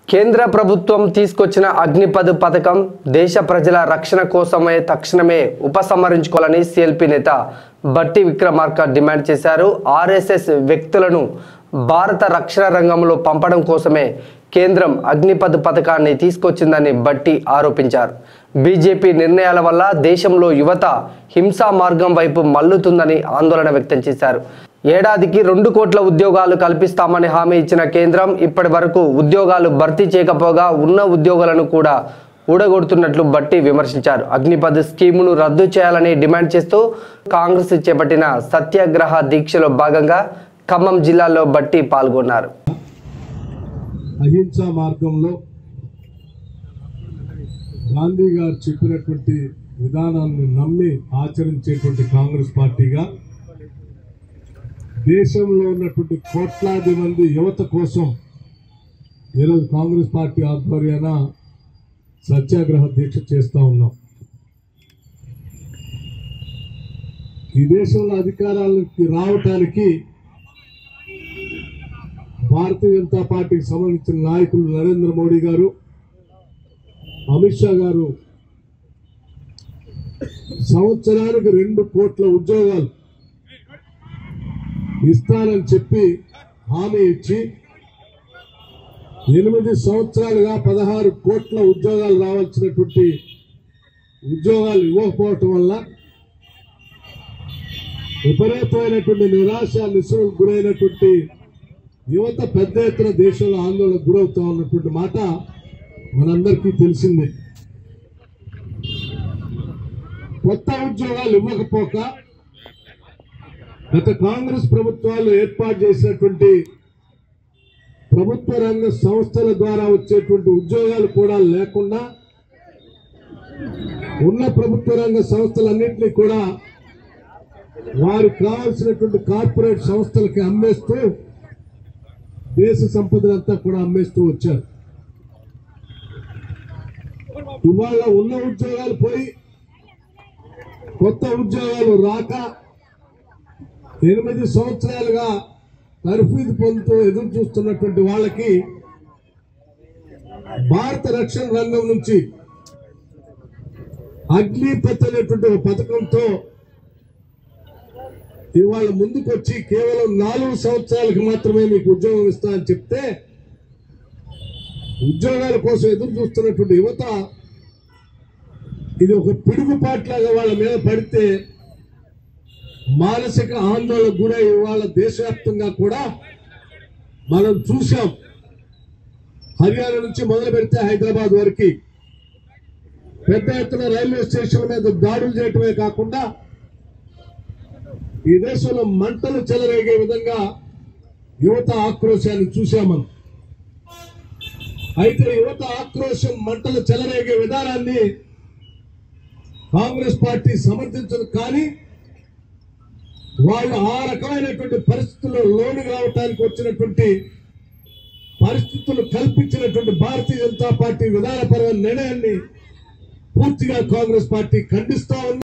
కేంద్ర ప్రభుత్వం తీసుకొచ్చిన అగ్నిపథ్ పథకం దేశ ప్రజల రక్షణ కోసమే తక్షణమే ఉపసంహరించుకోవాలని సిఎల్పి నేత బట్టి విక్రమార్క డిమాండ్ చేశారు ఆర్ఎస్ఎస్ వ్యక్తులను భారత రక్షణ రంగంలో పంపడం కోసమే కేంద్రం అగ్నిపథ్ పథకాన్ని తీసుకొచ్చిందని బట్టి ఆరోపించారు బీజేపీ నిర్ణయాల వల్ల దేశంలో యువత హింసా మార్గం వైపు మల్లుతుందని ఆందోళన వ్యక్తం చేశారు ఏడాదికి రెండు కోట్ల ఉద్యోగాలు కల్పిస్తామని హామీ ఇచ్చిన కేంద్రం ఇప్పటి వరకు ఉద్యోగాలు భర్తీ చేయకపోగా ఉన్న ఉద్యోగాలను కూడా ఊడగొడుతున్నట్లు బట్టి విమర్శించారు అగ్నిపథ్ స్కీమును రద్దు చేయాలని డిమాండ్ చేస్తూ కాంగ్రెస్ చేపట్టిన సత్యాగ్రహ దీక్షలో భాగంగా ఖమ్మం జిల్లాలో బట్టి పాల్గొన్నారు అహింసా మార్గంలో గాంధీ గారు చెప్పినటువంటి విధానాన్ని నమ్మి ఆచరించేటువంటి కాంగ్రెస్ పార్టీగా దేశంలో ఉన్నటువంటి కోట్లాది మంది యువత కోసం ఈరోజు కాంగ్రెస్ పార్టీ ఆధ్వర్యాన సత్యాగ్రహ దీక్ష చేస్తా ఉన్నాం ఈ దేశంలో అధికారాలకి రావటానికి భారతీయ జనతా పార్టీకి సంబంధించిన నాయకులు నరేంద్ర మోడీ గారు అమిత్ షా గారు సంవత్సరానికి రెండు కోట్ల ఉద్యోగాలు ఇస్తానని చెప్పి హామీ ఇచ్చి ఎనిమిది సంవత్సరాలుగా పదహారు కోట్ల ఉద్యోగాలు రావాల్సినటువంటి ఉద్యోగాలు ఇవ్వకపోవటం వల్ల విపరీతమైనటువంటి నిరాశ నిస్సులకు గురైనటువంటి యువత పెద్ద ఎత్తున దేశంలో ఆందోళనకు గురవుతా ఉన్నటువంటి మాట మనందరికీ తెలిసిందే కొత్త ఉద్యోగాలు ఇవ్వకపోక గత కాంగ్రెస్ ప్రభుత్వాలు ఏర్పాటు చేసినటువంటి ప్రభుత్వ రంగ సంస్థల ద్వారా వచ్చేటువంటి ఉద్యోగాలు కూడా లేకుండా ఉన్న ప్రభుత్వ రంగ సంస్థలన్నింటినీ కూడా వారికి కావాల్సినటువంటి కార్పొరేట్ సంస్థలకి అమ్మేస్తూ దేశ సంపదనంతా కూడా అమ్మేస్తూ వచ్చారు ఇవాళ ఉన్న ఉద్యోగాలు పోయి కొత్త ఉద్యోగాలు రాక ఎనిమిది సంవత్సరాలుగా తర్ఫీదు పొందుతూ ఎదురు చూస్తున్నటువంటి వాళ్ళకి భారత రక్షణ రంగం నుంచి అగ్నిపత్ అనేటువంటి ఒక పథకంతో ఇవాళ ముందుకొచ్చి కేవలం నాలుగు సంవత్సరాలకు మాత్రమే మీకు ఉద్యోగం ఇస్తా అని చెప్తే ఉద్యోగాల కోసం ఎదురు చూస్తున్నటువంటి యువత ఇది ఒక పిడుగుపాట్లాగా వాళ్ళ మీద పడితే మానసిక ఆందోళన గురై ఇవాళ దేశవ్యాప్తంగా కూడా మనం చూసాం హర్యానా నుంచి మొదలు పెడితే హైదరాబాద్ వరకు పెద్ద ఎత్తున రైల్వే స్టేషన్ల మీద దాడులు చేయటమే కాకుండా ఈ దేశంలో మంటలు చెలరేగే విధంగా యువత ఆక్రోశాన్ని చూశామం అయితే యువత ఆక్రోశం మంటలు చెలరేగే విధానాన్ని కాంగ్రెస్ పార్టీ సమర్థించదు కానీ వాళ్ళు ఆ రకమైనటువంటి పరిస్థితుల్లో లోను కావటానికి వచ్చినటువంటి పరిస్థితులు కల్పించినటువంటి భారతీయ జనతా పార్టీ విధానపరమైన నిర్ణయాన్ని పూర్తిగా కాంగ్రెస్ పార్టీ ఖండిస్తా ఉంది